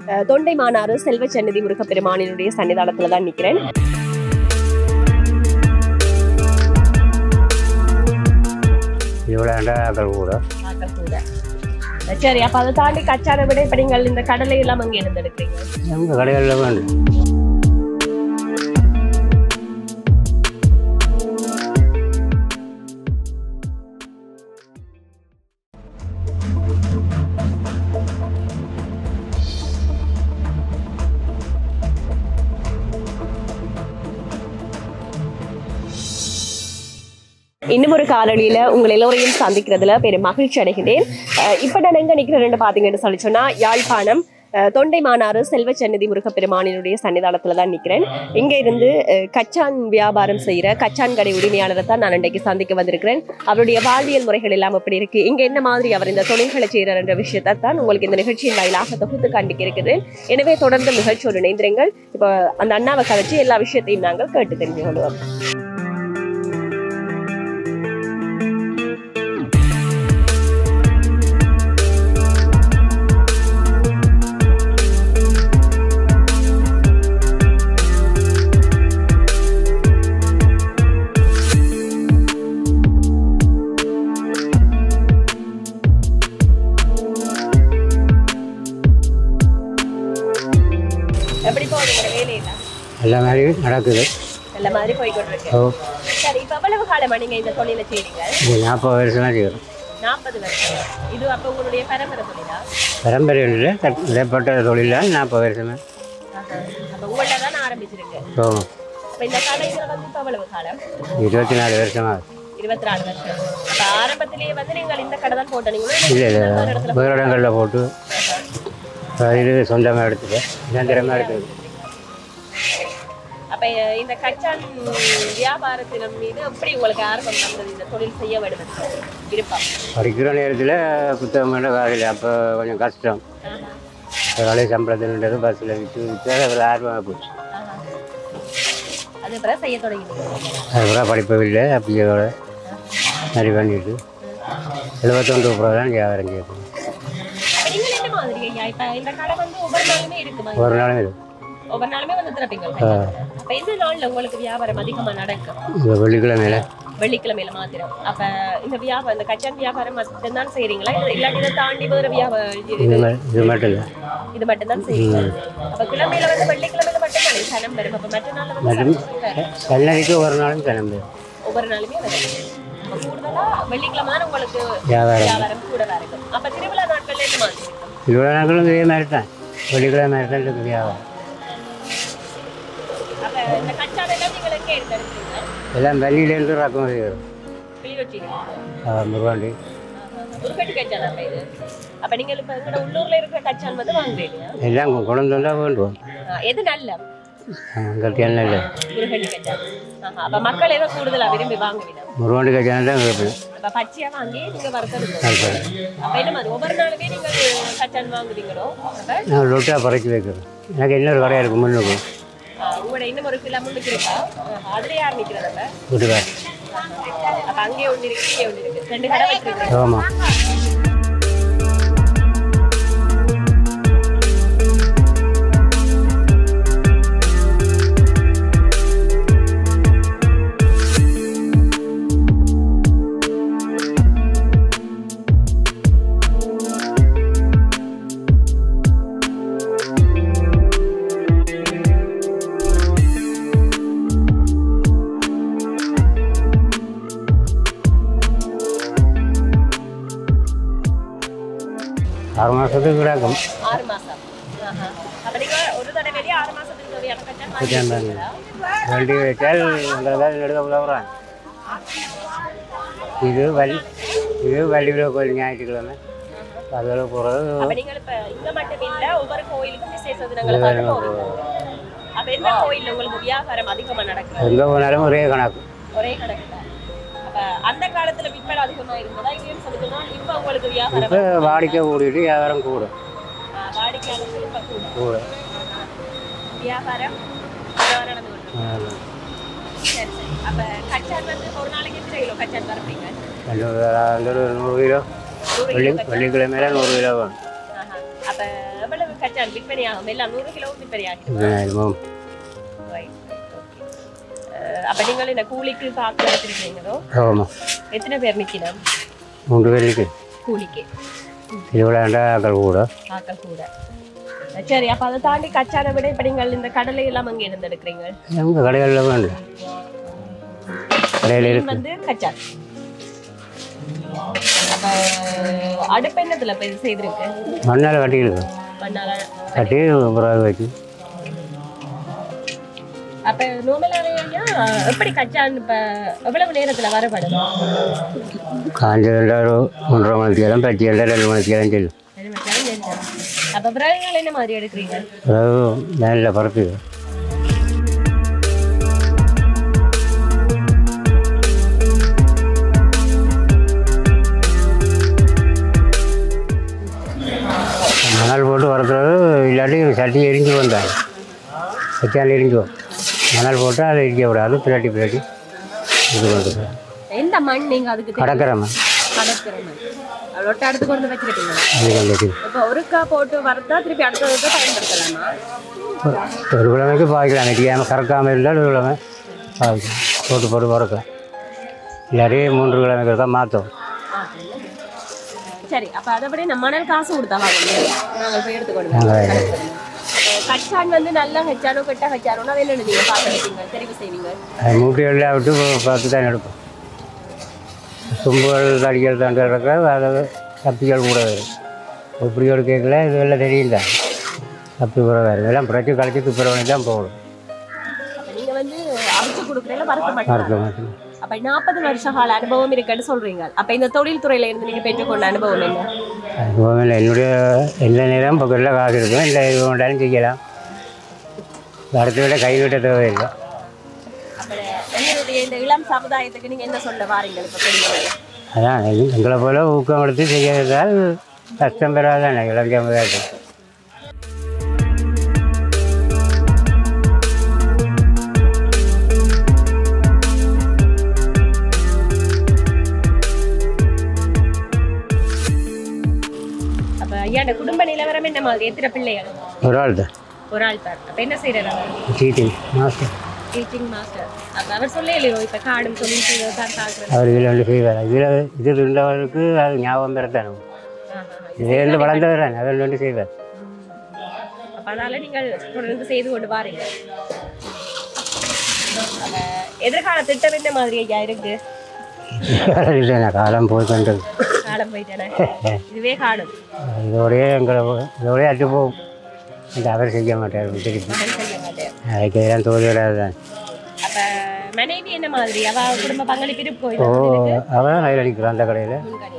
அஹ், தொண்டை மாநாறு செல்வ சந்நிதி முருகப்பெருமானினுடைய சன்னிதானத்துல தான் நிக்கிறேன் இவ்வளோ ஆக்கள் கூட ஆக்கள் கூட. அஹ், சரி அப்ப அதை தாண்டி கச்சானை விட இப்ப நீங்கள் இந்த கடலை எல்லாம் அங்கே இருந்து எடுக்கிறீங்க எங்கள் கடைகளில் வேண்டும் இன்னும் ஒரு காணொளியில உங்கள் எல்லோரையும் சந்திக்கிறதுல பெரும் மகிழ்ச்சி அடைகிறேன் அஹ் இப்ப நான் எங்க நிக்கிறேன்னு பாத்தீங்கன்னு சொல்லி சொன்னா யாழ்ப்பாணம் அஹ் தொண்டை மாநாறு செல்வ சந்நிதி முருகப்பெருமானினுடைய சன்னிதானத்துல தான் நிக்கிறேன் இங்க இருந்து அஹ், கச்சான் வியாபாரம் செய்யற கச்சான் கடை உரிமையாளரை தான் நான் இன்றைக்கு சந்திக்க வந்திருக்கிறேன் அவருடைய வாழ்வியல் முறைகள் எல்லாம் எப்படி இருக்கு இங்க என்ன மாதிரி அவர் இந்த தொழில்களை செய்யறார் என்ற விஷயத்தை தான் உங்களுக்கு இந்த நிகழ்ச்சியின் வாயிலாக தொகுத்து காண்பிக்க இருக்குது எனவே தொடர்ந்து நிகழ்ச்சியோடு இணைந்திருங்கள் இப்போ அந்த அண்ணாவை கதைச்சு எல்லா விஷயத்தையும் நாங்கள் கேட்டு தெரிஞ்சு கொள்வோம் எப்படி போகுது உங்களோட வேலையில எல்லா மாதிரியும் நடக்குது நல்ல மாதிரி போய்கொண்டிருக்கு ஓ சரி இப்ப எவ்வளவு காலமா நீங்க இந்த தொழிலை செய்றீங்க இது நாற்பது வருஷமாக செய்கிறோம் நாற்பது வருஷம் இது அப்ப உங்களுடைய பரம்பரை தொழிலா பரம்பரையில் இடைப்பட்ட தொழிலாக நாற்பது வருஷமே அப்ப உங்கள்ட்ட தான் ஆரம்பிச்சிருக்கு ஓ அப்ப இந்த கடையில வந்து இப்ப எவ்வளவு காலம் இருபத்தி நாலு வருஷமாக இருபத்தி நாலு வருஷம் அப்ப ஆரம்பத்திலேயே வந்து நீங்கள் இந்த கடை தான் போட்டீங்களோ இல்லை இல்லை வேற இடத்துல வேறு இடங்களில் போட்டு இது சொந்தமாக எடுத்துட்டேன் நிரந்தரமாக எடுத்துது அப்ப இந்த கச்சான் வியாபாரத்தின் மீது எப்படி உங்களுக்கு ஆர்வம் வந்தது இந்த தொழில் செய்ய வேண்டும் என்று விருப்பம் படிக்கிற நேரத்தில் புத்தகம் பண்ண காலையில் அப்போ கொஞ்சம் கஷ்டம் வேலை சம்பளத்தின்றது பஸ்ஸில் விற்று விற்று அதில் ஆர்வமாக போச்சு ஆஹா. அது பிறகு செய்ய தொடங்கினீங்க அதுக்கப்புறம் படிப்பவில்லை அப்படியே சரி பண்ணிட்டு எழுபத்தொன்று ரூபா தான் வியாபாரம் செய்யணும் அப்ப நீங்கள் என்ன மாதிரி ஐயா இப்ப இந்த கடை வந்து ஒவ்வொரு நாளுமே இருக்குமா ஒரு நாளும் இது ஒவ்வொரு நாளுமே வந்து திறப்பீங்க அப்ப எந்த நாள்ல உங்களுக்கு வியாபாரம் அதிகமா நடக்கும் இந்த வெள்ளிக்கிழமையில வெள்ளிக்கிழமையில மாத்திரம் அப்ப இந்த வியாபாரம் இந்த கச்சான் வியாபாரம் மட்டும்தான் செய்றீங்களா இல்ல இல்லாட்டி இதை தாண்டி வேற வியாபாரம் இது இது- மா- இது மட்டும் இல்லை இது மட்டும்தான் செய்றீங்க அப்ப கிழமையில வந்து வெள்ளிக்கிழமையில மட்டும் தானே சனம் வரும் அப்ப மற்ற நாள்ல வந்து மற்றும் சனம் வராது. சன்னதிக்கு ஒரு நாளும் கிளம்பு ஒவ்வொரு நாளுமே வரும் அப்ப கூடுதலா வெள்ளிக்கிழமை தான் உங்களுக்கு வியாபாரம் வியாபாரம் கூட இருக்கும் அப்ப திருவிழா நாட்கள்ல என்ன மாதிரி இருக்கும் இவ்வளோ நாட்களும் இதே மாதிரி தான் வெள்ளிக்கிழமை மாதிரி தான் இருக்குது வியாபாரம் அப்ப இந்த கச்சான் எல்லாம் நீங்கள் எங்க எடுத்துருக்கீங்க எல்லாம் வெளியிலேருந்து ரக்கம் செய்கிறோம் கிளிநொச்சி முருகாண்டி உருப்பட்டி கச்சான் அப்ப இது அப்ப நீங்க இப்ப எங்கட உள்ளூர்ல இருக்கிற கச்சான் வந்து வாங்குறீங்க எல்லாம் கொ- கொண்டு வந்தால் வேண்டுவோம் எது நல்ல அங்கே என்ன இல்லை முருகண்டி கச்சான் ஆஹா, அப்ப மக்கள் ஏதோ கூடுதலா விரும்பி வாங்குவீங்க முருகாண்டி கல்யாணம் தான் கேட்பேன் அப்ப பச்சையா வாங்கி நீங்க வறுத்தெடுக்கணும் அப்ப என்ன மாதிரி ஒவ்வொரு நாளுமே நீங்க கச்சான் வாங்குவீங்களோ அப்ப நான் ரொட்டாக பறிச்சு வைக்கிறேன் எனக்கு இன்னொரு கடையாக இருக்கும் முன்னுக்கும் ஆஹ், உங்களோட இன்னும் ஒரு கிலோ முன்னுக்கு இருக்கா ஆஹா, அதுல யார் நிக்கிறது அப்ப வீட்டுக்கார் அப்ப அங்கேயே ஒண்ணு இருக்கு இங்கே ஒண்ணு இருக்கு ரெண்டு கடை வச்சிருக்கீங்க ஆமாம் ஆறு மாதத்துக்கு கிடக்கும் ஆறு மாசம் ஆஹா. அப்ப நீங்க ஒரு தடவையிலேயே ஆறு மாசத்துக்கு தேவையான கச்சான் கச்சான் வாங்கி தாங்க. வண்டி வச்சால் உங்களை எடுக்க உதவுறான் இது வள்ளி இது வள்ளிவிட கோயில் ஞாயிற்றுக்கிழமை அதில் போகிறது அப்ப நீங்க இப்ப இங்க மட்டும் இல்ல ஒவ்வொரு கோயிலுக்கும் விசேஷ தினங்களை பார்த்து போவீங்க அப்ப என்ன கோயில்ல உங்களுக்கு வியாபாரம் அதிகமா நடக்குது எங்கே போனாலும் ஒரே கணக்கு ஒரே கணக்கு தான் அப்ப அந்த காலத்துல விற்பனை அதிகமா இருந்ததா இல்லைன்னு சொல்லி சொன்னா இப்ப உங்களுக்கு வியாபாரம் இப்போ வாடிக்கை கூடிட்டு வியாபாரம் கூடும் ஆஹ், வாடிக்கையாளர்கள் இப்ப கூட கூட வியாபாரம் நல்லா நடந்து கொண்டு ஆ, சரி சரி அப்ப கச்சான் வந்து ஒரு நாளைக்கு எத்தனை கிலோ கச்சான் தரப்பீங்க ரெண்டு அந்த ஒரு நூறு கிலோ நூறு வெள்ளி கிலோ கச்சான் வெள்ளிக்கிழமையில நூறு கிலோ வேணும் ஆஹா. அப்ப எவ்வளவு கச்சான் கச்சான் விற்பனையாகும் எல்லாம் நூறு கிலோவும் விற்பனையாகும் இதுவும் Right, right, okay. அஹ், அப்ப நீங்கள் இந்த கூலிக்கு பார்க்க எடுத்துருக்கீங்களோ ஆமாம் எத்தனை பேர் நிக்கணும் மூன்று பேருக்கு கூலிக்கு திருவிழாண்டா ஆக்கள் கூட ஆக்கள் கூட சரி அப்ப அதை தாண்டி கச்சானை விட இப்ப நீங்கள் இந்த கடலை எல்லாம் அங்க இருந்து எடுக்கிறீங்க எங்கள் கடைகளில் வேண்டாம் கடையில் இருக்கு வந்து கச்சான் அப்ப அடுப்பு என்னத்துல இப்ப இது செய்திருக்கு மண்ணால் கட்டியிருக்கு மண்ணால கட்டி பிறகு வச்சு அப்ப நோமலாவே ஐயா எப்படி கச்சான் இப்ப எவ்வளவு நேரத்துல வரப்படும் காஞ்சதுண்டா ஒரு ஒன்றரை மணிக்கு எல்லாம் பச்சி எல்லாம் ரெண்டு மணிக்கு எல்லாம் செல்லும் ரெண்டு மணி நேரம் செஞ்சா. அப்ப பிறகுகள் என்ன மாதிரி எடுக்கிறீங்க பிறகு மேலே பறக்கு மணல் போட்டு வறுக்கிறது இல்லாட்டி சட்டி எரிஞ்சு வந்தாங்க சட்டியால் எரிஞ்சுவோம் மணல் போட்டு அதை எரிக்க விடாது பின்னாடி பின்னாடி இது பண்ணுறது எந்த மண் நீங்க அதுக்கு தெரியும்? கடற்கரை மண் கடற்கரை மண் அது ஒட்ட அடுத்து கொண்டு வச்சிருக்கீங்க அது கண்டிப்பாக இப்போ ஒருக்கா போட்டு வறுத்தா திருப்பி அடுத்ததுக்கு பயன்படுத்தலாமா ஒரு கிழமைக்கு பாய்க்கலாம் வெட்டிக்காமல் கறக்காமல் இருந்தால் ஒரு கிழமை பாய்க்கலாம் போட்டு போட்டு பறக்கலாம் இல்லாட்டி மூன்று கிழமைக்கு இருக்கா மாற்றும் சரி அப்ப அதை விட நம்ம மணல் காசு கொடுத்தா வாங்க நாங்கள் போய் எடுத்துக்கொண்டு நாங்கள் கச்சான் வந்து நல்லா கச்சானோ கெட்ட கச்சானோ அதை என்ன நீங்க பார்த்துருக்கீங்க தெரிவு செய்வீங்க அது மூட்டை எல்லாம் விட்டு பார்த்து தான் எடுப்போம் சொம்புகள் தடிகள் தாண்டு கிடக்க அதை கப்பிகள் கூட வரும் இப்படி ஒரு கேட்கல இது எல்லாம் தெரியும் தான் கப்பி கூட வரும் இதெல்லாம் புரட்சி கழிச்சு துப்புரவணி தான் போகணும் அப்ப நீங்க வந்து அரைச்சு கொடுக்குறீங்களா வறுக்க மாட்டீங்க மறக்க மாட்டேன் அப்ப நாற்பது வருஷ கால அனுபவம் இருக்குன்னு சொல்றீங்க அப்ப இந்த தொழில் துறையில இருந்து நீங்க பெற்றுக்கொண்ட அனுபவம் என்ன அதுவும் இல்லை என்னுடைய எல்லா நேரம் பக்கத்தில் காசு இருக்கும் இல்லை இது வேண்டாலும் செய்யலாம் அடுத்த விட கை விட்ட தேவையில்லை அப்ப எங்களுடைய இந்த இளம் சமுதாயத்துக்கு நீங்க என்ன சொல்ல வாரீங்க இப்ப பெரியவங்க அதான் எங்க- எங்களை போல ஊக்கம் எடுத்து செய்யறதால் கஷ்டம் பெறாதானே இளஞ்சமுதாயத்து அப்ப ஐயாட குடும்ப நிலவரம் என்ன மாதிரி எத்தனை பிள்ளைகள் ஒரு ஆள் தான் ஒரு ஆள் தான் அப்ப என்ன செய்யறாரு டீச்சிங் மாஸ்டர் டீச்சிங் மாஸ்டர் அப்ப அவர் சொல்லலையோ இப்ப காடும் தொழில் செய்வது தான் பார்க்கறது அவர் இதில் வந்து செய்வார் இதில் இது இருந்தவருக்கு அது ஞாபகம் பெறத்தானே இதிலிருந்து வளர்ந்தவர் தானே அதில் வந்து செய்வார் அப்ப அதனால நீங்கள் தொடர்ந்து செய்து கொண்டு வாரீங்க அப்ப எதிர்கால திட்டம் என்ன மாதிரி ஐயா இருக்கு இல்லைண்ணா காலம் போய் கொண்டது காலம் போயிட்டானே இதுவே காடும் இதோடய எங்களை இதோடய அட்டு போகும் இந்த அவர் செய்ய மாட்டார் திருப்பி மகன் செய்ய மாட்டேன் அதுக்கு எல்லாம் தோல்வி வராது தான் அப்ப மனைவி என்ன மாதிரி அவ குடும்ப பங்களிப்பு இருக்கோ ஓ இந்த அவன் ரயில் அடிக்கிறான் அந்த கடையில் முன்கடையில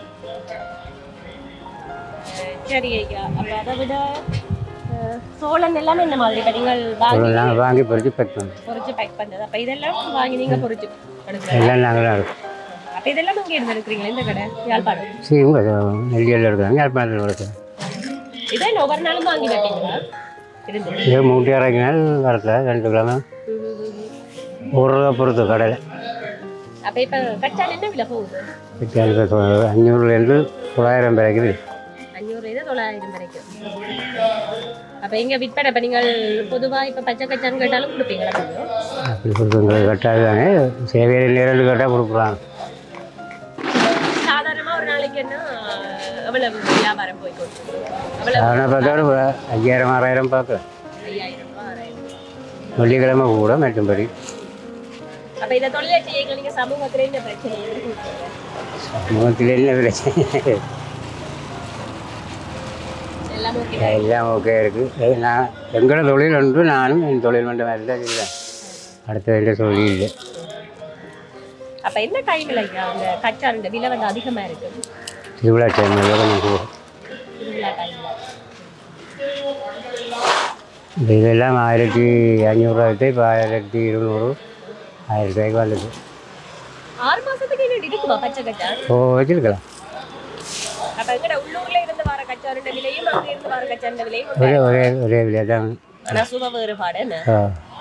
அஹ் சரி ஐயா அப்ப அதை விட அஹ், சோளம் எல்லாம் என்ன மாதிரி இப்ப நீங்கள் வாங்கி நாங்கள் வாங்கி பொறிச்சு பேக் பண்ணோம் பொரிச்சு பேக் பண்ணது அப்ப இதெல்லாம் வாங்கி நீங்க பொரிச்சு எடுக்கலாம் எல்லாம் நாங்கள் தான் இருக்கோம் அப்ப இதெல்லாம் இங்க இருந்து எடுக்கிறீங்களா இந்த கடை யாழ்ப்பாணம் சரி இவங்க நெல்லியில் இருக்கிறாங்க யாழ்ப்பாணத்தில் இருக்கிறாங்க இதை ஒவ்வொரு நாளும் வாங்கி வைப்பீங்களா இருந்து இதே மூட்டை இறங்கினால் வரல ரெண்டு கிழமை ஒரு ரூபா பொறுத்து கடையில் அப்ப இப்ப கச்சான் என்ன விலை போகுது அஞ்சூறுலேருந்து தொள்ளாயிரம் வரைக்கும் அஞ்சூறு இது தொள்ளாயிரம் வரைக்கும் அப்ப எங்க விற்பனை இப்ப நீங்கள் பொதுவா இப்ப பச்சை கச்சான் கேட்டாலும் கொடுப்பீங்களா கொஞ்சம் அப்படி கொடுக்குறது கட்டாது தானே சேவையில் நேரில் கேட்டால் கொடுக்குறாங்க சாதாரணமா ஒரு நாளைக்கு என்ன எவ்வளவு வியாபாரம் போய் கொடுத்து எவ்வளவு அவனை பார்த்தா ஒரு ஐயாயிரம் ஆறாயிரம் பார்க்கலாம் ஐயாயிரம் ரூபாய் ஆறாயிரம் வெள்ளிக்கிழமை கூட மேட்டும்படி அப்ப இந்த தொழிலை செய்ய நீங்க சமூகத்துல என்ன பிரச்சனை எதிர்கொள்றீங்க? முகத்தில் என்ன பிரச்சனை எல்லாம் ஓகே எல்லாம் ஓகே இருக்குது நான் எங்களோட தொழில் ஒன்று நானும் என் தொழில் மட்டும் மாதிரி தான் செய்வேன் அடுத்த வேண்டிய தொழில் இல்லை அப்ப என்ன டைம்ல ஐயா அந்த கச்சான் இந்த விலை வந்து அதிகமா இருக்கு திருவிழா டைமில் கொஞ்சம் கூட திருவிழா டைம்ல இந்த இதெல்லாம் ஆயிரத்தி ஐநூறுரூவாய்க்கு இப்போ ஆயிரத்தி இருநூறு ஆயிரம் ரூபாய்க்கு வந்துச்சு ஆறு மாசத்துக்கு இன்னும் இருக்குமா பச்சை கச்சான் ஓ வச்சுருக்கலாம் அப்ப எங்கட உள்ளூர்ல இருந்து வர கச்சான் விலையும் அங்க இருந்து வர கச்சான் விலையும் ஒண்ணு. ஒரே ஒரே ஒரே விலையாக தான் ஆனா சுப வேறுபாடு என்ன ஆ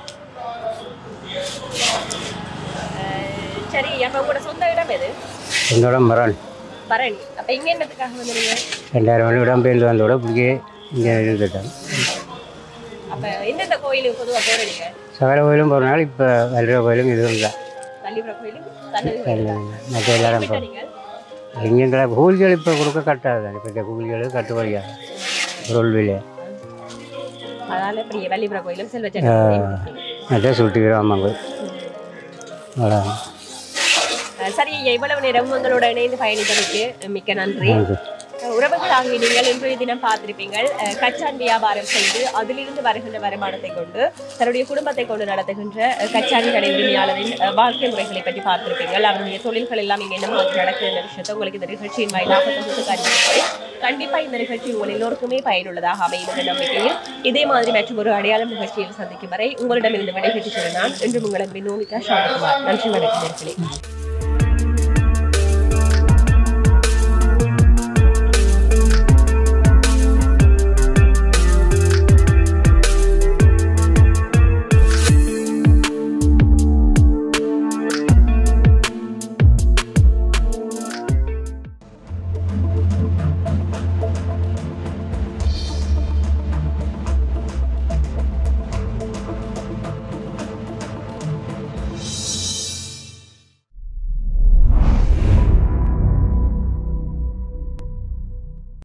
அஹ் சரி அப்ப உங்களோட சொந்த இடம் எது என்னோட மரம் பரணி அப்ப இங்க என்னத்துக்காக வந்து நீங்க ரெண்டாயிரம் மணி இடம்பெயர்ந்து வந்தோட பிடிக்க இங்கே இருந்துட்டேன் அப்ப எந்தெந்த கோயிலுக்கு பொதுவாக போறீங்க சகல கோயிலும் போகிறனால இப்போ வல்ற கோயிலும் இதுவும் இல்லை தள்ளிபுர கோயிலும் கண்ணகி கோயிலும் மற்ற எல்லாரும் இப்போ நீங்கள் எங்களை கூலிகள் இப்போ கொடுக்க கட்டாது தானே இப்போ கூலிகள் கட்டுப்படியாது பொருள் விலை அதனால இப்படி வள்ளிபுர கோயிலும் செல்வச்சென்னை கோயிலும் மற்ற சுட்டுக்கிறோம் அம்மா கோயில் அவ்வளோ அஹ் சரி ஐயா இவ்வளவு நேரம் உங்களோட இணைந்து பயணித்ததற்கு மிக்க நன்றி அஹ் உறவுகளாகிய நீங்கள் இன்றைய தினம் பார்த்திருப்பீங்கள் அஹ் கச்சான் வியாபாரம் செய்து அதிலிருந்து வருகின்ற வருமானத்தை கொண்டு தன்னுடைய குடும்பத்தை கொண்டு நடத்துகின்ற அஹ் கச்சான் கடை உரிமையாளரின் அஹ் வாழ்க்கை முறைகளை பற்றி பார்த்திருப்பீங்கள் அவருடைய தொழில்கள் எல்லாம் இங்கே என்ன மாதிரி நடக்குதுன்ற விஷயத்தை உங்களுக்கு இந்த நிகழ்ச்சியின் வாயிலாக தொகுத்து காண்பிக்கிறேன் கண்டிப்பா இந்த நிகழ்ச்சி உங்கள் எல்லோருக்குமே பயனுள்ளதாக அமையும் என்ற நம்பிக்கையில் இதே மாதிரி மற்றும் ஒரு அடையாளம் நிகழ்ச்சியில் சந்திக்கும் வரை உங்களிடமிருந்து விடைபெற்று செல்ல நான் இன்று உங்களை நோனிகா சாந்தகுமார் நன்றி வணக்கம் நேர்களே